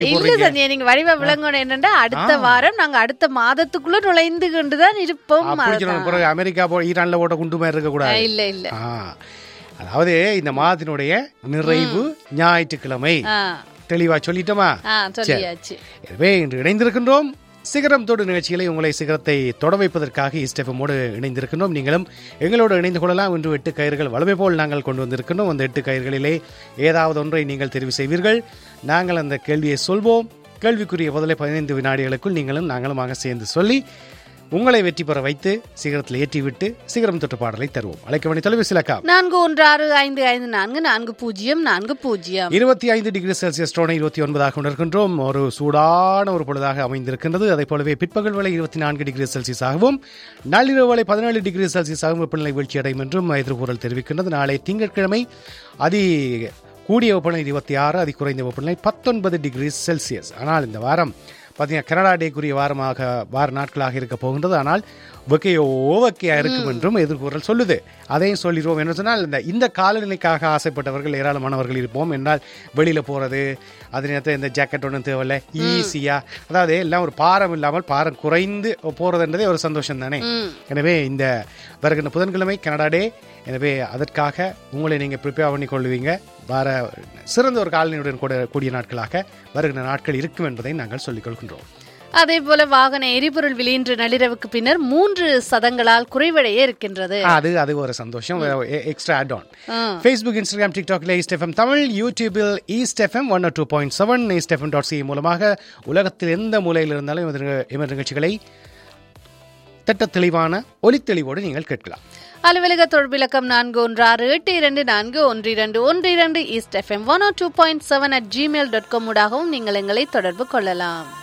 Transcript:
இல்ல சந்தியா நீங்க வடிவ விளங்கணும் என்னன்னா அடுத்த வாரம் நாங்க அடுத்த மாதத்துக்குள்ள நுழைந்து கொண்டுதான் இருப்போம் பிடிச்சிடும் பிறகு அமெரிக்கா போ ஈரான்ல ஓட்ட குண்டு மாதிரி இருக்கக்கூடாது இல்ல இல்ல ஆ. அதாவது இந்த மாதத்தினுடைய நிறைவு ஞாயிற்றுக்கிழமை ஆ தெளிவா சொல்லிட்டோமா ஆ சொல்லியாச்சு எனவே இன்று இணைந்திருக்கின்றோம் சிகரம் தொடு நிகழ்ச்சிகளை உங்களை சிகரத்தை தொட வைப்பதற்காக இஸ்டெஃபமோடு இணைந்திருக்கின்றோம் நீங்களும் எங்களோடு இணைந்து கொள்ளலாம் இன்று எட்டு கயிறுகள் வளமை போல் நாங்கள் கொண்டு வந்திருக்கின்றோம் அந்த எட்டு கயிறுகளிலே ஏதாவது ஒன்றை நீங்கள் தெரிவு செய்வீர்கள் நாங்கள் அந்த கேள்வியை சொல்வோம் கேள்விக்குரிய பதிலை பதினைந்து வினாடிகளுக்குள் நீங்களும் நாங்களுமாக சேர்ந்து சொல்லி உங்களை வெற்றி பெற வைத்து சிகரத்தில் ஏற்றிவிட்டு சிகரம் தொட்டு பாடலை தருவோம் அழைக்க வேண்டிய தொலைபேசி இலக்கா நான்கு ஒன்று ஆறு ஐந்து ஐந்து நான்கு நான்கு பூஜ்ஜியம் நான்கு பூஜ்ஜியம் இருபத்தி ஐந்து டிகிரி செல்சியஸ் டோனை இருபத்தி ஒன்பதாக உணர்கின்றோம் ஒரு சூடான ஒரு பொழுதாக அமைந்திருக்கின்றது அதை போலவே பிற்பகல் வேலை இருபத்தி நான்கு டிகிரி செல்சியஸாகவும் நள்ளிரவு வேலை பதினேழு டிகிரி செல்சியஸாகவும் வெப்பநிலை வீழ்ச்சி அடையும் என்றும் எதிர்கூறல் தெரிவிக்கின்றது நாளை திங்கட்கிழமை அதி கூடிய வெப்பநிலை இருபத்தி ஆறு அதி குறைந்த வெப்பநிலை பத்தொன்பது டிகிரி செல்சியஸ் ஆனால் இந்த வாரம் பார்த்தீங்கன்னா கனடா டேக்குரிய வாரமாக வார நாட்களாக இருக்க போகின்றது ஆனால் வெக்கையோ வெக்கையா இருக்கும் என்றும் எதிர்கூறல் சொல்லுது அதையும் சொல்லிடுவோம் என்ன சொன்னால் இந்த இந்த காலநிலைக்காக ஆசைப்பட்டவர்கள் ஏராளமானவர்கள் இருப்போம் என்றால் வெளியில போறது அதே நேரத்தில் இந்த ஜாக்கெட் ஒன்றும் தேவையில்ல ஈஸியா அதாவது எல்லாம் ஒரு பாரம் இல்லாமல் பாரம் குறைந்து போறதுன்றதே ஒரு சந்தோஷம் தானே எனவே இந்த வருகின்ற புதன்கிழமை கனடா டே எனவே அதற்காக உங்களை நீங்கள் ப்ரிப்பேர் பண்ணி கொள்வீங்க வர சிறந்த ஒரு காலனியுடன் கூட கூடிய நாட்களாக வருகின்ற நாட்கள் இருக்கும் என்பதை நாங்கள் சொல்லிக் கொள்கின்றோம் அதே போல வாகன எரிபொருள் விலை இன்று நள்ளிரவுக்கு பின்னர் மூன்று சதங்களால் குறைவடைய இருக்கின்றது அது அது ஒரு சந்தோஷம் எக்ஸ்ட்ரா ஆட் ஆன் ஆ. ஃபேஸ்புக் இன்ஸ்டாகிராம் டிக்டாக்ல ஈஸ்ட் எஃப்எம் தமிழ் யூடியூபில் East FM one two point seven East FM dot C மூலமாக உலகத்தில் எந்த மூலையில் இருந்தாலும் எமது நிக- எமது நிகழ்ச்சிகளை திட்ட தெளிவான ஒலித்தெளிவோடு நீங்கள் கேட்கலாம் அலுவலக தொடர்பிலக்கம் நான்கு ஒன்று ஆறு எட்டு இரண்டு நான்கு ஒன்று இரண்டு ஒன்று இரண்டு East FM one two point seven at Gmail dot com ஊடாகவும் நீங்கள் எங்களை தொடர்பு கொள்ளலாம்